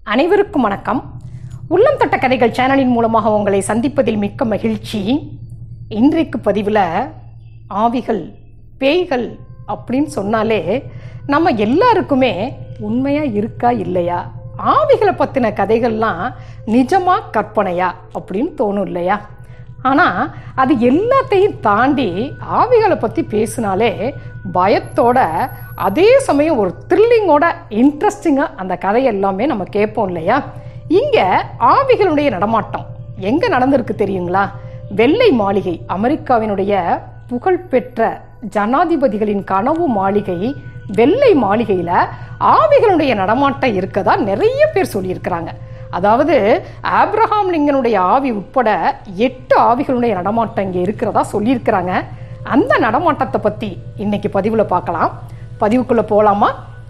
அனைவருக்கும் வணக்கம் உள்ளம் தொட்ட கதைகள் சேனலின் மூலமாக உங்களை சந்திப்பதில் மிக்க மகிழ்ச்சி இன்றைக்கு பதிவில் ஆவிகள் பேய்கள் அப்படின்னு சொன்னாலே நம்ம எல்லாருக்குமே உண்மையாக இருக்கா இல்லையா ஆவிகளை பற்றின கதைகள்லாம் நிஜமா கற்பனையா அப்படின்னு தோணும் இல்லையா ஆனால் அது எல்லாத்தையும் தாண்டி ஆவிகளை பற்றி பேசினாலே பயத்தோட அதே சமயம் ஒரு த்ரில்லிங்கோட இன்ட்ரெஸ்டிங்காக அந்த கதை எல்லாமே நம்ம கேட்போம் இல்லையா இங்கே ஆவிகளுடைய நடமாட்டம் எங்கே நடந்திருக்கு தெரியுங்களா வெள்ளை மாளிகை அமெரிக்காவினுடைய புகழ்பெற்ற ஜனாதிபதிகளின் கனவு மாளிகை வெள்ளை மாளிகையில் ஆவிகளுடைய நடமாட்டம் இருக்கதா நிறைய பேர் சொல்லியிருக்கிறாங்க அதாவது ஆப்ரஹாம் லிங்கனுடைய ஆவி உட்பட எட்டு ஆவிகளுடைய நடமாட்டம் இங்கே இருக்கிறதா சொல்லியிருக்கிறாங்க அந்த நடமாட்டத்தை பற்றி இன்னைக்கு பதிவில் பார்க்கலாம் பதிவுக்குள்ளே போகலாமா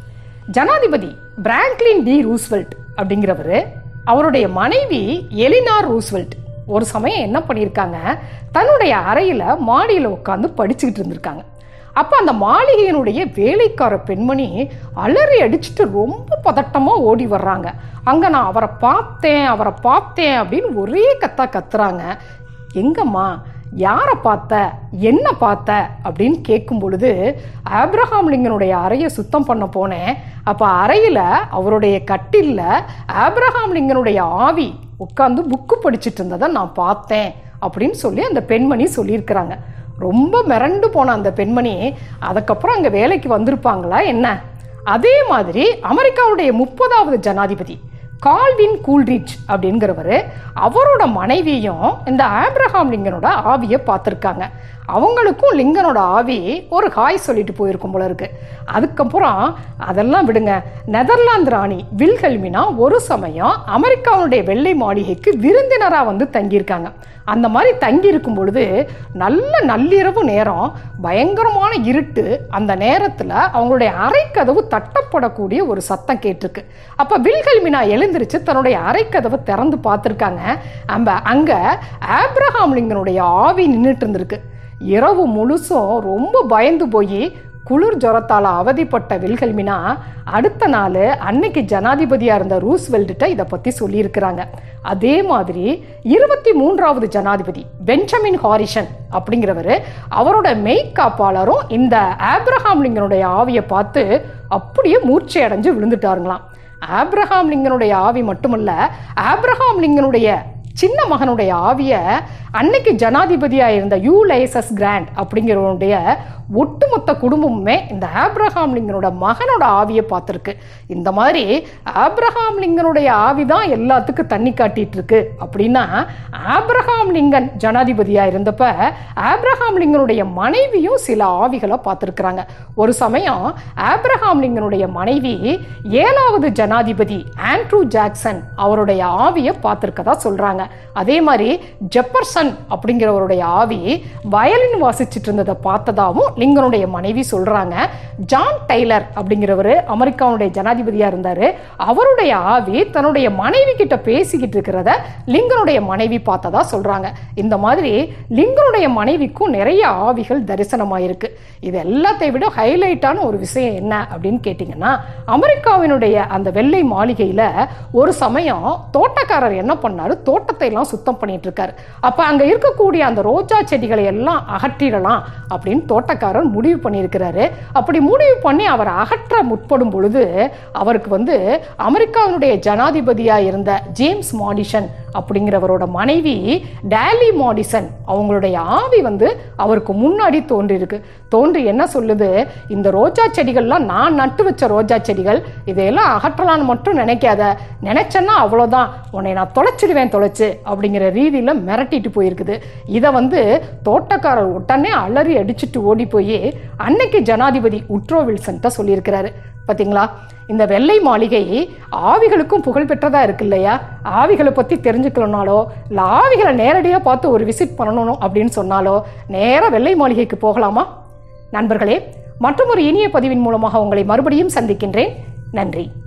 ஜனாதிபதி பிராங்க்லின் டி ரூஸ்வெல்ட் அப்படிங்கிறவர் அவருடைய மனைவி எலினார் ரூஸ்வெல்ட் ஒரு சமயம் என்ன பண்ணியிருக்காங்க தன்னுடைய அறையில் மாடியில் உட்காந்து படிச்சுக்கிட்டு இருந்திருக்காங்க அப்போ அந்த மாளிகையினுடைய வேலைக்கார பெண்மணி அலறி அடிச்சுட்டு ரொம்ப பதட்டமாக ஓடி வர்றாங்க அங்கே நான் அவரை பார்த்தேன் அவரை பார்த்தேன் அப்படின்னு ஒரே கத்தா கத்துறாங்க எங்கம்மா யாரை பார்த்த என்ன பார்த்த அப்படின்னு கேட்கும் பொழுது ஆப்ரஹாம் லிங்கனுடைய அறையை சுத்தம் பண்ண போனேன் அப்போ அறையில் அவருடைய கட்டிலில் ஆப்ரஹாம் லிங்கனுடைய ஆவி உட்காந்து புக்கு படிச்சுட்டு இருந்ததை நான் பார்த்தேன் அப்படின்னு சொல்லி அந்த பெண்மணி சொல்லியிருக்கிறாங்க ரொம்ப மிரண்டு போன அந்த பெண்மணி அதுக்கப்புறம் அங்கே வேலைக்கு வந்திருப்பாங்களா என்ன அதே மாதிரி அமெரிக்காவுடைய முப்பதாவது ஜனாதிபதி கால்வின் கூல்ரிச் அப்படிங்கிறவர் அவரோட மனைவியும் இந்த ஆப்ரஹாம் லிங்கனோட ஆவியை பார்த்துருக்காங்க அவங்களுக்கும் லிங்கனோட ஆவி ஒரு ஹாய் சொல்லிட்டு போயிருக்கும் போல இருக்கு அதுக்கப்புறம் அதெல்லாம் விடுங்க நெதர்லாந்து ராணி வில்ஹெல்மினா ஒரு சமயம் அமெரிக்காவுடைய வெள்ளை மாளிகைக்கு விருந்தினராக வந்து தங்கியிருக்காங்க அந்த மாதிரி தங்கி இருக்கும் பொழுது நல்ல நள்ளிரவு நேரம் பயங்கரமான இருட்டு அந்த நேரத்தில் அவங்களுடைய அறைக்கதவு தட்டப்படக்கூடிய ஒரு சத்தம் கேட்டிருக்கு அப்போ வில்ஹெல்மினா எழுந்திருச்சு தன்னுடைய அறைக்கதவை திறந்து பார்த்துருக்காங்க நம்ம அங்கே ஆப்ரஹாம் லிங்கனுடைய ஆவி நின்றுட்டு இருந்திருக்கு இரவு முழுசும் ரொம்ப பயந்து போய் குளிர் ஜுரத்தால் அவதிப்பட்ட வில்ஹெல்மினா அடுத்த நாள் அன்னைக்கு ஜனாதிபதியாக இருந்த ரூஸ்வெல்ட்ட இதை பற்றி சொல்லியிருக்கிறாங்க அதே மாதிரி இருபத்தி மூன்றாவது ஜனாதிபதி பெஞ்சமின் ஹாரிஷன் அப்படிங்கிறவர் அவரோட மெய்க்காப்பாளரும் இந்த ஆப்ரஹாம் லிங்கனுடைய ஆவியை பார்த்து அப்படியே மூர்ச்சை அடைஞ்சு விழுந்துட்டாருங்களாம் ஆப்ரஹாம் லிங்கனுடைய ஆவி மட்டுமல்ல ஆப்ரஹாம் லிங்கனுடைய சின்ன மகனுடைய ஆவியை அன்னைக்கு ஜனாதிபதியாக இருந்த யூ லைசஸ் கிராண்ட் அப்படிங்கிறவனுடைய ஒட்டுமொத்த குடும்பமுமே இந்த ஆப்ரஹாம் லிங்கனோட மகனோட ஆவியை பார்த்துருக்கு இந்த மாதிரி ஆப்ரஹாம் லிங்கனுடைய ஆவி தான் எல்லாத்துக்கும் தண்ணி காட்டிட்டு இருக்கு அப்படின்னா ஆப்ரஹாம் லிங்கன் ஜனாதிபதியாக இருந்தப்ப ஆப்ரஹாம் லிங்கனுடைய மனைவியும் சில ஆவிகளை பார்த்துருக்குறாங்க ஒரு சமயம் ஆப்ரஹாம் லிங்கனுடைய மனைவி ஏழாவது ஜனாதிபதி ஆண்ட்ரூ ஜாக்சன் அவருடைய ஆவியை பார்த்துருக்கதா சொல்றாங்க அதே மாதிரி ஜெப்பர்சன் அப்படிங்கிறவருடைய ஆவி வயலின் வாசிச்சுட்டு இருந்ததை பார்த்ததாவும் லிங்கனுடைய மனைவி சொல்றாங்க ஜான் டெய்லர் அப்படிங்கிறவர் அமெரிக்காவுடைய ஜனாதிபதியா இருந்தாரு அவருடைய ஆவி தன்னுடைய மனைவி கிட்ட பேசிக்கிட்டு இருக்கிறத லிங்கனுடைய மனைவி பார்த்ததா சொல்றாங்க இந்த மாதிரி லிங்கனுடைய மனைவிக்கும் நிறைய ஆவிகள் தரிசனமாயிருக்கு இது எல்லாத்தை விட ஹைலைட்டான ஒரு விஷயம் என்ன அப்படின்னு கேட்டிங்கன்னா அமெரிக்காவினுடைய அந்த வெள்ளை மாளிகையில ஒரு சமயம் தோட்டக்காரர் என்ன பண்ணாரு தோட்டத்தை எல்லாம் சுத்தம் பண்ணிட்டு இருக்காரு அப்ப அங்க இருக்கக்கூடிய அந்த ரோஜா செடிகளை எல்லாம் அகற்றிடலாம் அப்படின்னு தோட்டக்காரர் முடிவு பண்ணியிருக்கிறாரு அப்படி முடிவு பண்ணி அவர் அகற்ற முற்படும் பொழுது அவருக்கு வந்து அமெரிக்காவினுடைய ஜனாதிபதியா இருந்த ஜேம்ஸ் மாடிசன் அப்படிங்கிறவரோட மனைவி டேலி மாடிசன் அவங்களுடைய ஆவி வந்து அவருக்கு முன்னாடி தோன்றியிருக்கு தோன்றி என்ன சொல்லுது இந்த ரோஜா செடிகள்லாம் நான் நட்டு வச்ச ரோஜா செடிகள் இதையெல்லாம் அகற்றலான்னு மட்டும் நினைக்காத நினைச்சேன்னா அவ்வளோதான் உன்னை நான் தொலைச்சிடுவேன் தொலைச்சு அப்படிங்கிற ரீதியில் மிரட்டிட்டு போயிருக்குது இதை வந்து தோட்டக்காரர் உடனே அலறி அடிச்சுட்டு ஓடி போய் அன்னைக்கு ஜனாதிபதி உட்ரோ வில்சன்ட்ட சொல்லியிருக்கிறாரு பார்த்தீங்களா இந்த வெள்ளை மாளிகை ஆவிகளுக்கும் புகழ் பெற்றதா இருக்கு இல்லையா ஆவிகளை பற்றி தெரிஞ்சுக்கலனாலோ இல்லை ஆவிகளை நேரடியாக பார்த்து ஒரு விசிட் பண்ணணும் அப்படின்னு சொன்னாலோ நேராக வெள்ளை மாளிகைக்கு போகலாமா நண்பர்களே மற்றும் ஒரு இனிய பதிவின் மூலமாக உங்களை மறுபடியும் சந்திக்கின்றேன் நன்றி